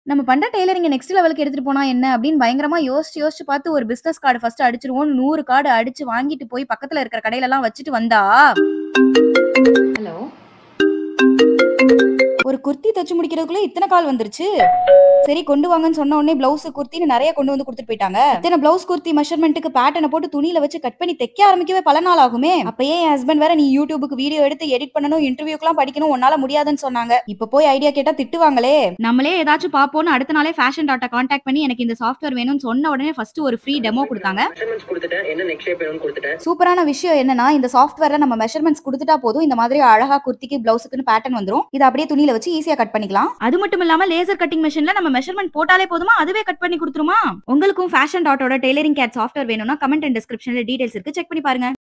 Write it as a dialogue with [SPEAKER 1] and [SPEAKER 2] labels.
[SPEAKER 1] நம்ம பண்ற டெய்லரிங்க நெக்ஸ்ட் லெவலுக்கு எடுத்துட்டு போனா என்ன அப்படின்னு பயங்கரமா யோசிச்சு யோசிச்சு பார்த்து ஒரு பிசினஸ் கார்டு ஃபர்ஸ்ட் அடிச்சிருவோம் நூறு கார்டு அடிச்சு வாங்கிட்டு போய் பக்கத்துல இருக்கிற கடையில எல்லாம் வச்சுட்டு வந்தா
[SPEAKER 2] ஹலோ
[SPEAKER 1] ஒரு குர்த்தி தச்சு முடிக்கிறதுக்குள்ள இத்தனை கால் வந்துருச்சு சரி கொண்டு வாங்கன்னு சொன்ன உடனே பிளவுஸ் குர்த்தின்னு நிறைய கொண்டு வந்து கொடுத்துட்டு போயிட்டாங்க இத்தனை பிளவுஸ் குர்த்தி மெஷர்மெண்ட்டுக்கு பேட்டர்னை போட்டு துணியில வச்சு கட் பண்ணி தைக்க ஆரம்பிக்கவே பல நாள் ஆகுமே அப்பயே என் ஹஸ்பண்ட் வேற நீ யூடியூபுக்கு வீடியோ எடுத்து எடிட் பண்ணணும் இன்டர்வியூக்குலாம் படிக்கணும் உன்னால முடியாதுன்னு சொன்னாங்க இப்ப போய் ஐடியா கேட்டா திட்டுவாங்களே நம்மளே ஏதாச்சும் பாப்போம்னு அடுத்த நாளே ஃபேஷன் டாட்டா கான்டாக்ட் பண்ணி எனக்கு இந்த சாஃப்ட்வேர் வேணும்னு சொன்ன உடனே ஃபர்ஸ்ட் ஒரு ஃப்ரீ டெமோ கொடுத்தாங்க
[SPEAKER 3] மெஷர்மெண்ட்ஸ் கொடுத்துட்டேன் என்ன நெக் ஷேப் வேணும்னு கொடுத்துட்டேன்
[SPEAKER 1] சூப்பரான விஷயம் என்னன்னா இந்த சாஃப்ட்வேர்ல நம்ம மெஷர்மெண்ட்ஸ் கொடுத்துட்டா போதும் இந்த மாதிரி அழகா குர்த்திக்கு பிளவுஸுக்குன்னு பேட்டர்ன் வந்துரும் இதை அப்படியே துணியில வச்சு ஈஸியா கட் பண்ணிக்கலாம் அது மட்டும் இல்லாம லேசர் கட்டிங் மிஷின்ல நம்ம மெஷர்மெண்ட் போட்டாலே போதுமா அதுவே கட் பண்ணி கொடுத்துருமா உங்களுக்கும் ஃபேஷன் டாட்டோட டெய்லரிங் கேட் சாஃப்ட்வேர் வேணும்னா கமெண்ட் அண்ட் டிஸ்கிரிப்ஷன்ல டீடைல்ஸ் இருக்கு செக் பண்ணி பாருங்க